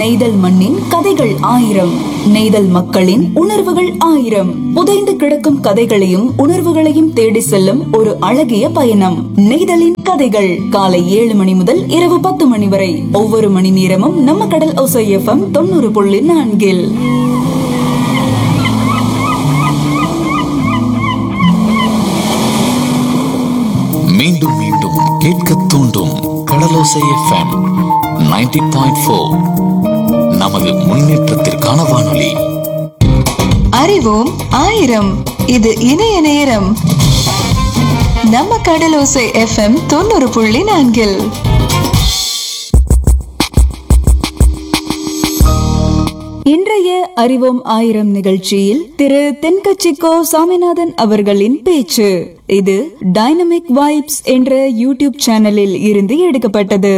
நெய்தல் மண்ணின் கதைகள் ஆயிரம் நெய்தல் மக்களின் உணர்வுகள் ஆயிரம் புதைந்து கிடக்கும் கதைகளையும் உணர்வுகளையும் தேடி செல்லும் ஒரு அழகிய பயணம் நெய்தலின் கதைகள் காலை ஏழு மணி முதல் இரவு பத்து மணி வரை ஒவ்வொரு மணி நேரமும் நம்ம கடல் ஒசை எஃப்எம் தொண்ணூறு புள்ளி நான்கில் மீண்டும் மீண்டும் கேட்க தூண்டும் கடலோசை எஃப்எம் 90.4 பாயிண்ட் ஃபோர் நமது முன்னேற்றத்திற்கான வானொலி அறிவோம் ஆயிரம் இது இணைய நேரம் நம்ம கடலோசை எஃப்எம் தொண்ணூறு புள்ளி நான்கில் இன்றைய அறிவோம் ஆயிரம் நிகழ்ச்சியில் திரு தென்கட்சிக்கோ சாமிநாதன் அவர்களின் பேச்சு இது டைனமிக் வைப்ஸ் என்ற யூடியூப் சேனலில் இருந்து எடுக்கப்பட்டது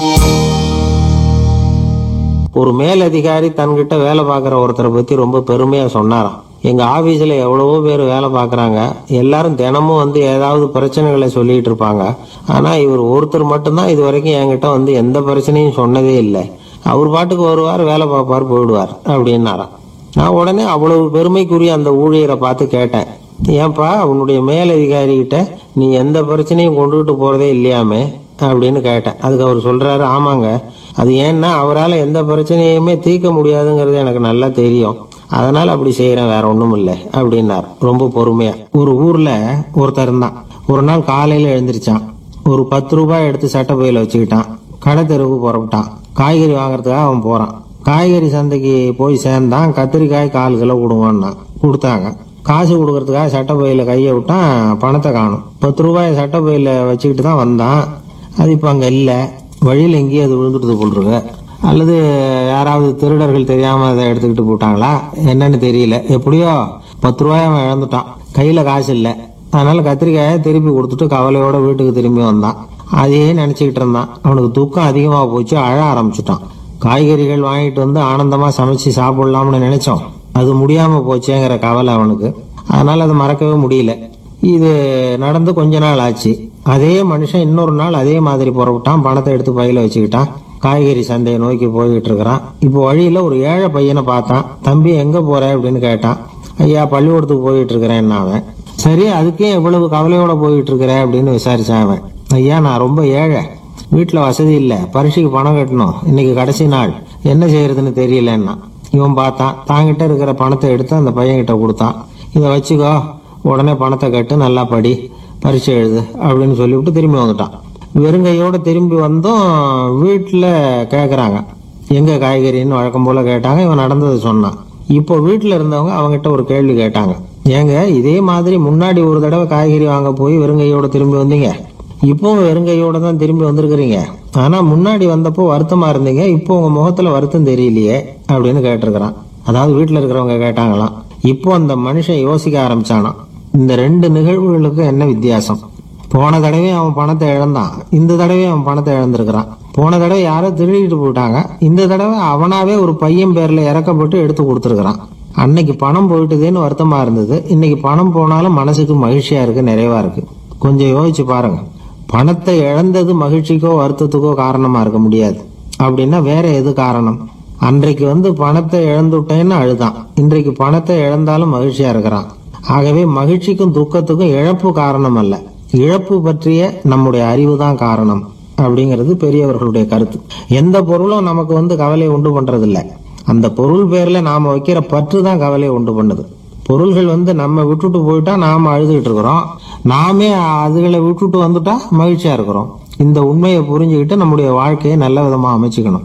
ஒரு மேலதிகாரி தன்கிட்ட வேலை பார்க்குற ஒருத்தரை பற்றி ரொம்ப பெருமையாக சொன்னாராம் எங்கள் ஆஃபீஸில் எவ்வளவோ பேர் வேலை பார்க்குறாங்க எல்லாரும் தினமும் வந்து ஏதாவது பிரச்சனைகளை சொல்லிட்டு இருப்பாங்க ஆனால் இவர் ஒருத்தர் மட்டும்தான் இது வரைக்கும் என்கிட்ட வந்து எந்த பிரச்சனையும் சொன்னதே இல்லை அவர் பாட்டுக்கு வருவார் வேலை பார்ப்பார் போயிடுவார் அப்படின்னாராம் நான் உடனே அவ்வளவு பெருமைக்குரிய அந்த ஊழியரை பார்த்து கேட்டேன் ஏன்பா உன்னுடைய மேலதிகாரிகிட்ட நீ எந்த பிரச்சனையும் கொண்டுகிட்டு போகிறதே இல்லையாமே அப்படின்னு கேட்டேன் அதுக்கு அவர் சொல்றாரு ஆமாங்க அது ஏன்னா அவரால் எந்த பிரச்சனையுமே தீர்க்க முடியாதுங்கிறது எனக்கு நல்லா தெரியும் அதனால அப்படி செய்யறேன் வேற ஒன்றும் இல்லை அப்படின்னார் ரொம்ப பொறுமையா ஒரு ஊர்ல ஒருத்தர் இருந்தான் ஒரு நாள் காலையில எழுந்திருச்சான் ஒரு பத்து ரூபாய் எடுத்து சட்டை பையில வச்சுக்கிட்டான் கடை தெருவுக்கு புறப்பட்டான் காய்கறி வாங்குறதுக்காக அவன் போறான் காய்கறி சந்தைக்கு போய் சேர்ந்தான் கத்திரிக்காய் கால் கிலோ கொடுங்கன்னான் கொடுத்தாங்க காசு கொடுக்கறதுக்காக சட்டை பையில கையை விட்டான் பணத்தை காணும் பத்து ரூபாய் சட்டை பையில வச்சுக்கிட்டு தான் வந்தான் அது இப்போ அங்கே இல்லை வழியில் எங்கேயும் அது விழுந்துட்டு போட்டிருக்கு அல்லது யாராவது திருடர்கள் தெரியாமல் அதை எடுத்துக்கிட்டு போட்டாங்களா என்னன்னு தெரியல எப்படியோ பத்து ரூபாய் அவன் இழந்துட்டான் கையில் காசு இல்லை அதனால கத்திரிக்காயை திருப்பி கொடுத்துட்டு கவலையோட வீட்டுக்கு திரும்பி வந்தான் அதையே நினச்சிக்கிட்டு இருந்தான் அவனுக்கு தூக்கம் அதிகமாக போச்சு அழ ஆரம்பிச்சிட்டான் காய்கறிகள் வாங்கிட்டு வந்து ஆனந்தமாக சமைச்சு சாப்பிடலாம்னு நினைச்சோம் அது முடியாமல் போச்சேங்கிற கவலை அவனுக்கு அதனால அதை மறக்கவே முடியல இது நடந்து கொஞ்ச நாள் ஆச்சு அதே மனுஷன் இன்னொரு நாள் அதே மாதிரி புறப்பட்டான் பணத்தை எடுத்து பையில வச்சுக்கிட்டான் காய்கறி சந்தையை நோக்கி போய்கிட்டு இருக்கிறான் இப்போ வழியில ஒரு ஏழை பையனை பார்த்தான் தம்பி எங்க போற அப்படின்னு கேட்டான் ஐயா பள்ளிக்கூடத்துக்கு போயிட்டு இருக்கிறேன் அவன் சரி அதுக்கே எவ்வளவு கவலையோட போயிட்டு இருக்கிற அப்படின்னு விசாரிச்சான் அவன் ஐயா நான் ரொம்ப ஏழை வீட்டில் வசதி இல்லை பரீட்சைக்கு பணம் கட்டணும் இன்னைக்கு கடைசி நாள் என்ன செய்யறதுன்னு தெரியலன்னா இவன் பார்த்தான் தாங்கிட்ட இருக்கிற பணத்தை எடுத்து அந்த பையன்கிட்ட கொடுத்தான் இதை வச்சுக்கோ உடனே பணத்தை கட்டு நல்லா படி பரீட்சை எழுது அப்படின்னு சொல்லிவிட்டு திரும்பி வந்துட்டான் வெறுங்கையோட திரும்பி வந்தும் வீட்டில் கேட்குறாங்க எங்க காய்கறின்னு வழக்கம் போல கேட்டாங்க இவன் நடந்ததை சொன்னான் இப்போ வீட்டில் இருந்தவங்க அவங்ககிட்ட ஒரு கேள்வி கேட்டாங்க ஏங்க இதே மாதிரி முன்னாடி ஒரு தடவை காய்கறி வாங்க போய் வெறுங்கையோட திரும்பி வந்தீங்க இப்போவும் வெறுங்கையோட தான் திரும்பி வந்திருக்கிறீங்க ஆனா முன்னாடி வந்தப்போ வருத்தமா இருந்தீங்க இப்போ உங்க முகத்துல வருத்தம் தெரியலையே அப்படின்னு கேட்டிருக்கிறான் அதாவது வீட்டுல இருக்கிறவங்க கேட்டாங்களாம் இப்போ அந்த மனுஷன் யோசிக்க ஆரம்பிச்சானாம் இந்த ரெண்டு நிகழ்வுகளுக்கு என்ன வித்தியாசம் போன தடவை அவன் பணத்தை இழந்தான் இந்த தடவை அவன் பணத்தை இழந்திருக்கிறான் போன தடவை யாரோ திருடிட்டு போயிட்டாங்க இந்த தடவை அவனாவே ஒரு பையன் பேர்ல இறக்கப்பட்டு எடுத்து கொடுத்துருக்கிறான் அன்னைக்கு பணம் போயிட்டுதேன்னு வருத்தமா இருந்தது இன்னைக்கு பணம் போனாலும் மனசுக்கு மகிழ்ச்சியா இருக்கு நிறைவா இருக்கு கொஞ்சம் யோசிச்சு பாருங்க பணத்தை இழந்தது மகிழ்ச்சிக்கோ வருத்தத்துக்கோ காரணமா இருக்க முடியாது அப்படின்னா வேற எது காரணம் அன்றைக்கு வந்து பணத்தை இழந்துட்டேன்னு அழுதான் இன்றைக்கு பணத்தை இழந்தாலும் மகிழ்ச்சியா இருக்கிறான் ஆகவே மகிழ்ச்சிக்கும் துக்கத்துக்கும் இழப்பு காரணம் அல்ல இழப்பு பற்றிய நம்முடைய அறிவு தான் காரணம் அப்படிங்கிறது பெரியவர்களுடைய கருத்து எந்த பொருளும் நமக்கு வந்து கவலையை உண்டு பண்றது இல்ல அந்த பொருள் பேர்ல நாம வைக்கிற பற்று தான் கவலையை உண்டு பண்ணுது பொருள்கள் வந்து நம்ம விட்டுட்டு போயிட்டா நாம அழுதுகிட்டு இருக்கிறோம் நாமே அதுகளை விட்டுட்டு வந்துட்டா மகிழ்ச்சியா இருக்கிறோம் இந்த உண்மையை புரிஞ்சுக்கிட்டு நம்முடைய வாழ்க்கையை நல்ல விதமா அமைச்சுக்கணும்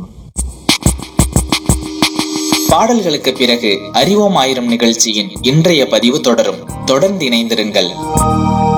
பாடல்களுக்கு பிறகு அறிவோம் ஆயிரம் நிகழ்ச்சியின் இன்றைய பதிவு தொடரும் தொடர்ந்து இணைந்திருங்கள்